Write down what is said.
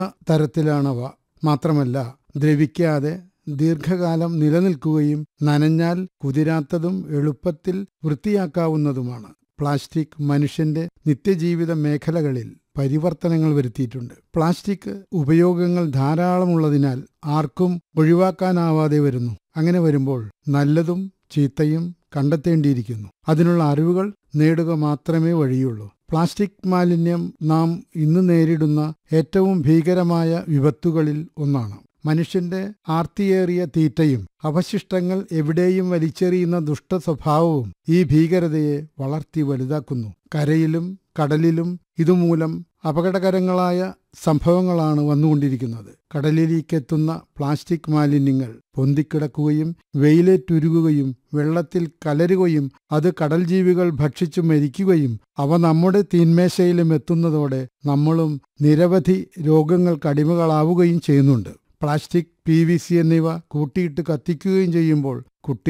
തരത്തിലാണവ മാത്രമല്ല ദ്രവിക്കാതെ ദീർഘകാലം നിലനിൽക്കുകയും നനഞ്ഞാൽ കുതിരാത്തതും എളുപ്പത്തിൽ വൃത്തിയാക്കാവുന്നതുമാണ് പ്ലാസ്റ്റിക് മനുഷ്യന്റെ നിത്യജീവിത മേഖലകളിൽ പരിവർത്തനങ്ങൾ വരുത്തിയിട്ടുണ്ട് പ്ലാസ്റ്റിക് ഉപയോഗങ്ങൾ ധാരാളമുള്ളതിനാൽ ആർക്കും ഒഴിവാക്കാനാവാതെ വരുന്നു അങ്ങനെ വരുമ്പോൾ നല്ലതും ചീത്തയും കണ്ടെത്തേണ്ടിയിരിക്കുന്നു അതിനുള്ള അറിവുകൾ നേടുക മാത്രമേ വഴിയുള്ളൂ പ്ലാസ്റ്റിക് മാലിന്യം നാം ഇന്ന് നേരിടുന്ന ഏറ്റവും ഭീകരമായ വിപത്തുകളിൽ ഒന്നാണ് മനുഷ്യന്റെ ആർത്തിയേറിയ തീറ്റയും അവശിഷ്ടങ്ങൾ എവിടെയും വലിച്ചെറിയുന്ന ദുഷ്ട സ്വഭാവവും ഈ ഭീകരതയെ വളർത്തി വലുതാക്കുന്നു കരയിലും കടലിലും ഇതുമൂലം അപകടകരങ്ങളായ സംഭവങ്ങളാണ് വന്നുകൊണ്ടിരിക്കുന്നത് കടലിലേക്കെത്തുന്ന പ്ലാസ്റ്റിക് മാലിന്യങ്ങൾ പൊന്തിക്കിടക്കുകയും വെയിലേറ്റുരുകുകയും വെള്ളത്തിൽ കലരുകയും അത് കടൽ ജീവികൾ ഭക്ഷിച്ചു മരിക്കുകയും അവ നമ്മുടെ തീന്മേശയിലും എത്തുന്നതോടെ നമ്മളും നിരവധി രോഗങ്ങൾക്ക് അടിമകളാവുകയും ചെയ്യുന്നുണ്ട് പ്ലാസ്റ്റിക് പി വി സി എന്നിവ കൂട്ടിയിട്ട് കത്തിക്കുകയും ചെയ്യുമ്പോൾ കുട്ടി